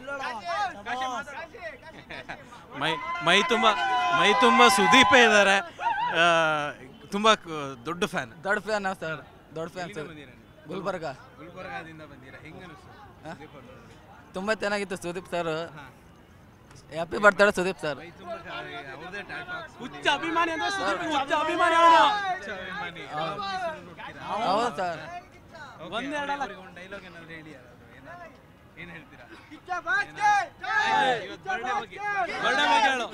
ಮೈ ಮೈ ತುಂಬ ಮೈ ತುಂಬ ಸುದೀಪೇ ಇದ್ದಾರೆ ತುಂಬ ದೊಡ್ಡ ಫ್ಯಾನ್ ದೊಡ್ಡ ಫ್ಯಾನ್ ಸರ್ ದೊಡ್ಡ ಫ್ಯಾನ್ ಸರ್ ಗುಲ್ಬರ್ಗ ಗುಲ್ಬರ್ಗಾದಿಂದ ಬಂದಿರಾ ಹೆಂಗ ಅನಿಸ್ತು ತುಂಬ ಚೆನ್ನಾಗಿತ್ತು ಸುದೀಪ್ ಸರ್ ಹ್ಯಾಪಿ ಬರ್ತಾಳೆ ಸುದೀಪ್ ಸರ್ ಮೈ ತುಂಬ ಅವ್ರದೇ ಟ್ಯಾಟು ಹುಚ್ಚ ಅಭಿಮಾನಿ ಅಂದ್ರೆ ಸುದೀಪ್ ಹುಚ್ಚ ಅಭಿಮಾನಿ ಅವನು ಅಭಿಮಾನಿ ಹೌದು ಸರ್ ಒಂದೆರಡಲ್ಲ. ಒಂದು ಡೈಲಾಗ್ ಏನಾದ್ರು ಹೇಳಿ ಯಾರಾದ್ರು ಏನಾದ್ರು ಏನು ಹೇಳ್ತೀರಾ ಬರ್ಡೇ ಬಗ್ಗೆ ಹೇಳು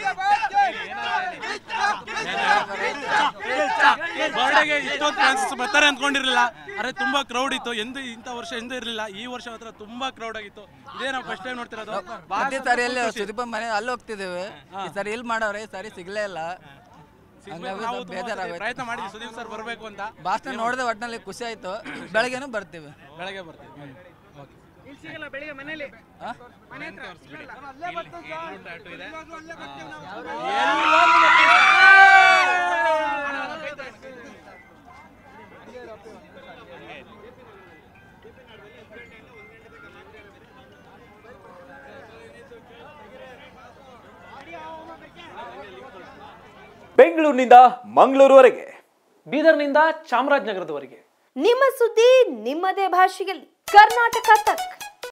ಬರ್ಡೇಗೆ ಇಷ್ಟೊಂದು ಫ್ಯಾನ್ಸ್ ಬರ್ತಾರೆ ಅನ್ಕೊಂಡಿರ್ಲಿಲ್ಲ ಅರೆ ತುಂಬಾ ಕ್ರೌಡ್ ಇತ್ತು ಎಂದು ಇಂಥ ವರ್ಷ ಎಂದೂ ಇರಲಿಲ್ಲ ಈ ವರ್ಷ ಮಾತ್ರ ತುಂಬಾ ಕ್ರೌಡ್ ಆಗಿತ್ತು ಇದೇ ನಾವು ಫಸ್ಟ್ ಟೈಮ್ ನೋಡ್ತಿರೋದು ಪ್ರತಿ ಸಾರಿ ಎಲ್ಲಿ ಸುದೀಪ ಮನೆ ಅಲ್ಲಿ ಹೋಗ್ತಿದ್ದೇವೆ ಈ ಸರಿ ಇಲ್ಲಿ ಮಾಡವ್ರೆ ಈ ಸರಿ ಸಿಗ್ಲೇ ಇಲ್ಲ ಹಂಗಾಗಿ ನಾವು ಸ್ವಲ್ಪ ತುಂಬಾ ಸತಿ ಬೇಜಾರಾಗೋಯ್ತು ಪ್ರಯತ್ನ ಮಾಡಿದ್ವಿ ಸುದೀಪ್ ಸರ್ ಬರಬೇಕು ಅಂತ ಭಾಷಣ ನೋಡಿದೆ ಒಟ್ಟಿನಲ್ಲಿ ಖುಷಿ ಆಯ್ತು ಬೆಳಗ್ಗೆನೂ ಬರ್ತೀವಿ ಬೆಳಗ್ಗೆ ಬರ್ತೀವಿ ಆ? ಟ್ಯಾಟು ಇದೆ ಬೆಂಗಳೂರಿನಿಂದ ಮಂಗಳೂರುವರೆಗೆ ಬೀದರ್ನಿಂದ ಚಾಮರಾಜನಗರದವರೆಗೆ ನಿಮ್ಮ ಸುದ್ದಿ ನಿಮ್ಮದೇ ಭಾಷೆಯಲ್ಲಿ ಕರ್ನಾಟಕ ತಕ್